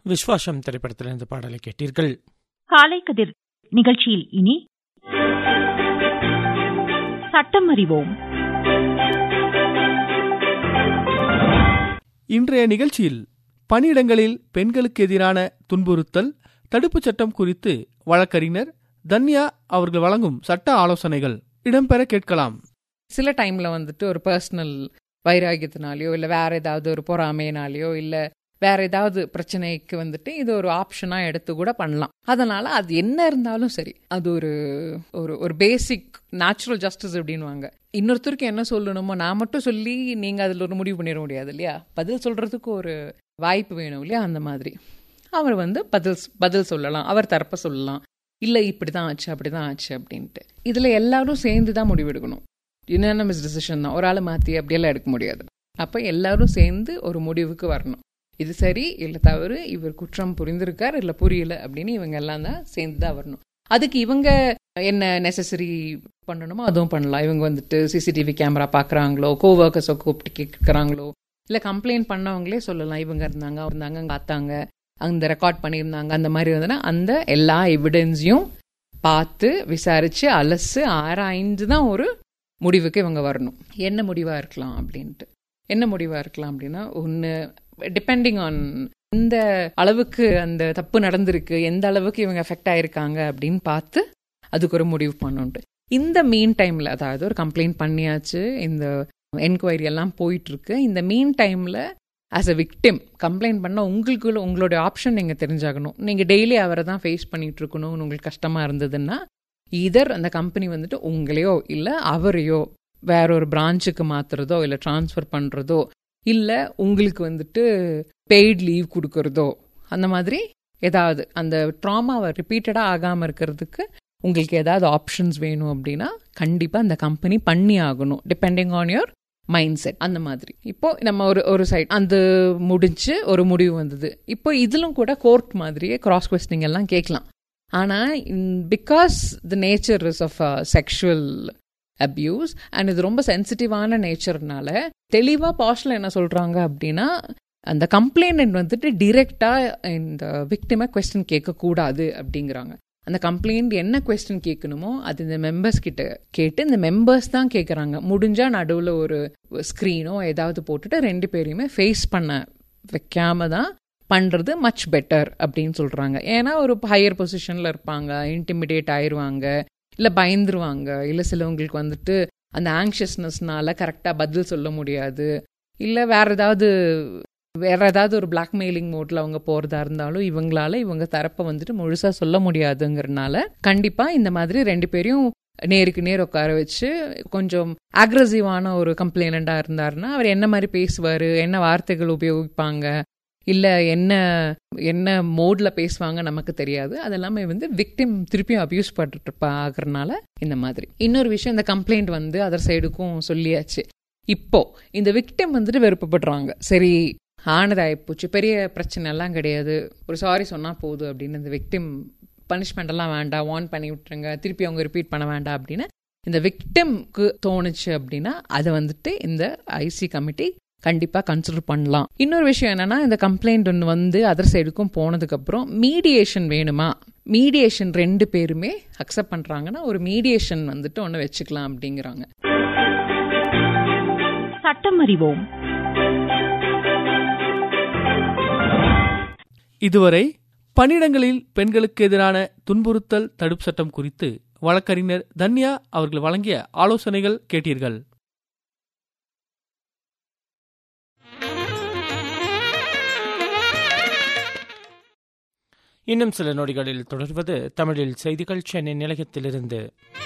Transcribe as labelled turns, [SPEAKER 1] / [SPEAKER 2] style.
[SPEAKER 1] விஸ்வாசம் திரைப்படத்திலிருந்து பாடலை கேட்டீர்கள்
[SPEAKER 2] காலை கதிர் நிகழ்ச்சியில் இனி சட்டம் அறிவோம்
[SPEAKER 3] இன்றைய நிகழ்ச்சியில் பணியிடங்களில் பெண்களுக்கு எதிரான துன்புறுத்தல் தடுப்புச் சட்டம் குறித்து வழக்கறிஞர் தன்யா அவர்கள் வழங்கும் சட்ட ஆலோசனைகள் இடம்பெற கேட்கலாம்
[SPEAKER 4] சில டைம்ல வந்துட்டு ஒரு பர்சனல் வைராகியத்தினாலேயோ இல்லை வேற ஏதாவது ஒரு பொறாமையினாலேயோ இல்லை வேற ஏதாவது பிரச்சனைக்கு வந்துட்டு இது ஒரு ஆப்ஷனா எடுத்து கூட பண்ணலாம் அதனால அது என்ன இருந்தாலும் சரி அது ஒரு ஒரு ஒரு பேசிக் நேச்சுரல் ஜஸ்டிஸ் அப்படின்வாங்க இன்னொருத்தருக்கு என்ன சொல்லணுமோ நான் மட்டும் சொல்லி நீங்க அதுல ஒரு முடிவு பண்ணிட முடியாது இல்லையா பதில் சொல்றதுக்கு ஒரு வாய்ப்பு வேணும் இல்லையா அந்த மாதிரி அவர் வந்து பதில் பதில் சொல்லலாம் அவர் தரப்ப சொல்லலாம் இல்லை இப்படி தான் ஆச்சு அப்படி தான் ஆச்சு அப்படின்ட்டு இதில் எல்லாரும் சேர்ந்து தான் முடிவெடுக்கணும் யுனானமஸ் டிசிஷன் தான் ஒரு ஆளை மாற்றி அப்படியெல்லாம் எடுக்க முடியாது அப்போ எல்லாரும் சேர்ந்து ஒரு முடிவுக்கு வரணும் இது சரி இல்லை தவறு இவர் குற்றம் புரிந்திருக்கார் இல்லை புரியல அப்படின்னு இவங்க எல்லாம் தான் சேர்ந்து தான் வரணும் அதுக்கு இவங்க என்ன நெசசரி பண்ணணுமோ அதுவும் பண்ணலாம் இவங்க வந்துட்டு சிசிடிவி கேமரா பார்க்குறாங்களோ கோவர்க்கர்ஸை கூப்பிட்டு கேட்குறாங்களோ இல்லை கம்ப்ளைண்ட் பண்ணவங்களே சொல்லலாம் இவங்க இருந்தாங்க அவங்க இருந்தாங்க அங்கே பார்த்தாங்க அந்த ரெக்கார்ட் பண்ணியிருந்தாங்க அந்த மாதிரி இருந்ததுன்னா அந்த எல்லா எவிடன்ஸையும் பார்த்து விசாரிச்சு அலசு ஆராய்ந்து தான் ஒரு முடிவுக்கு இவங்க வரணும் என்ன முடிவாக இருக்கலாம் அப்படின்ட்டு என்ன முடிவாக இருக்கலாம் அப்படின்னா ஒன்று டிபெண்டிங் ஆன் எந்த அளவுக்கு அந்த தப்பு நடந்திருக்கு எந்த அளவுக்கு இவங்க எஃபெக்ட் ஆயிருக்காங்க அப்படின்னு பார்த்து அதுக்கு ஒரு முடிவு பண்ணணுன்ட்டு இந்த மீன் டைமில் அதாவது ஒரு கம்ப்ளைண்ட் பண்ணியாச்சு இந்த என்கொயரி எல்லாம் போயிட்டு இருக்கு இந்த மீன் டைமில் ஆஸ் அ விக்டிம் கம்ப்ளைண்ட் பண்ணால் உங்களுக்குள்ள உங்களுடைய ஆப்ஷன் நீங்கள் தெரிஞ்சாகணும் நீங்கள் டெய்லி அவரை தான் ஃபேஸ் பண்ணிட்டு இருக்கணும்னு உங்களுக்கு கஷ்டமாக இருந்ததுன்னா இதர் அந்த கம்பெனி வந்துட்டு உங்களையோ இல்லை அவரையோ வேற ஒரு பிரான்ச்சுக்கு மாத்துறதோ இல்லை ட்ரான்ஸ்ஃபர் பண்ணுறதோ இல்லை உங்களுக்கு வந்துட்டு பெய்ட் லீவ் கொடுக்கறதோ அந்த மாதிரி ஏதாவது அந்த ட்ராமாவை ரிப்பீட்டடாக ஆகாமல் இருக்கிறதுக்கு உங்களுக்கு ஏதாவது ஆப்ஷன்ஸ் வேணும் அப்படின்னா கண்டிப்பாக அந்த கம்பெனி பண்ணி ஆகணும் depending on your mindset அந்த மாதிரி இப்போ நம்ம ஒரு ஒரு சைட் அந்த முடிஞ்சு ஒரு முடிவு வந்தது இப்போ இதிலும் கூட கோர்ட் மாதிரியே கிராஸ் கொஸ்டிங் எல்லாம் கேட்கலாம் ஆனால் because the nature is of sexual abuse and இது ரொம்ப சென்சிட்டிவான நேச்சர்னால தெளிவாக பாஸ்டில் என்ன சொல்கிறாங்க அப்படின்னா அந்த கம்ப்ளைண்ட் வந்துட்டு டிரெக்டாக இந்த விக்டிமை கொஸ்டின் கேட்கக்கூடாது அப்படிங்கிறாங்க அந்த கம்ப்ளைண்ட் என்ன கொஸ்டின் கேட்கணுமோ அது இந்த மெம்பர்ஸ் கிட்ட கேட்டு இந்த மெம்பர்ஸ் தான் கேட்குறாங்க முடிஞ்சா நடுவில் ஒரு ஸ்க்ரீனோ ஏதாவது போட்டுட்டு ரெண்டு பேரையுமே ஃபேஸ் பண்ண வைக்காம தான் பண்ணுறது மச் பெட்டர் அப்படின்னு சொல்கிறாங்க ஏன்னா ஒரு ஹையர் பொசிஷனில் இருப்பாங்க இன்டிமிடேட் ஆயிடுவாங்க இல்லை பயந்துருவாங்க இல்லை சிலவங்களுக்கு வந்துட்டு அந்த ஆங்ஷியஸ்னஸ்னால கரெக்டாக பதில் சொல்ல முடியாது இல்லை வேற ஏதாவது வேற ஏதாவது ஒரு பிளாக்மெயிலிங் மோட்ல அவங்க போறதா இருந்தாலும் இவங்களால இவங்க தரப்பை வந்துட்டு முழுசா சொல்ல முடியாதுங்கிறனால கண்டிப்பா இந்த மாதிரி ரெண்டு பேரையும் நேருக்கு நேர் உட்கார வச்சு கொஞ்சம் அக்ரஸிவான ஒரு கம்ப்ளைனண்டா இருந்தாருன்னா அவர் என்ன மாதிரி பேசுவாரு என்ன வார்த்தைகள் உபயோகிப்பாங்க இல்ல என்ன என்ன மோட்ல பேசுவாங்க நமக்கு தெரியாது அதெல்லாமே வந்து விக்டிம் திருப்பியும் அபியூஸ் பண்ணிட்டு ஆகுறதுனால இந்த மாதிரி இன்னொரு விஷயம் இந்த கம்ப்ளைண்ட் வந்து அதர் சைடுக்கும் சொல்லியாச்சு இப்போ இந்த விக்டிம் வந்துட்டு வெறுப்பப்படுறாங்க சரி ஆனதாயிப்போச்சு பெரிய பிரச்சனை எல்லாம் கிடையாது ஒரு சாரி சொன்னா போதும் அப்படின்னு இந்த விக்டிம் பனிஷ்மெண்ட் எல்லாம் வேண்டாம் வார்ன் பண்ணி விட்டுருங்க திருப்பி அவங்க ரிப்பீட் பண்ண வேண்டாம் அப்படின்னு இந்த விக்டிம்க்கு தோணுச்சு அப்படின்னா அதை வந்துட்டு இந்த ஐசி கமிட்டி கண்டிப்பா கன்சிடர் பண்ணலாம் இன்னொரு விஷயம் என்னன்னா இந்த கம்ப்ளைண்ட் ஒன்று வந்து அதர் சைடுக்கும் போனதுக்கு அப்புறம் மீடியேஷன் வேணுமா மீடியேஷன் ரெண்டு பேருமே அக்செப்ட் பண்றாங்கன்னா ஒரு மீடியேஷன் வந்துட்டு ஒன்று வச்சுக்கலாம் அப்படிங்கிறாங்க
[SPEAKER 2] சட்டம் அறிவோம்
[SPEAKER 3] இதுவரை பணியிடங்களில் பெண்களுக்கு எதிரான துன்புறுத்தல் தடுப்பு சட்டம் குறித்து வழக்கறிஞர் தன்யா அவர்கள் வழங்கிய ஆலோசனைகள் கேட்டீர்கள்
[SPEAKER 1] இன்னும் சில நொடிகளில் தொடர்வது தமிழில் செய்திகள் சென்னை நிலையத்திலிருந்து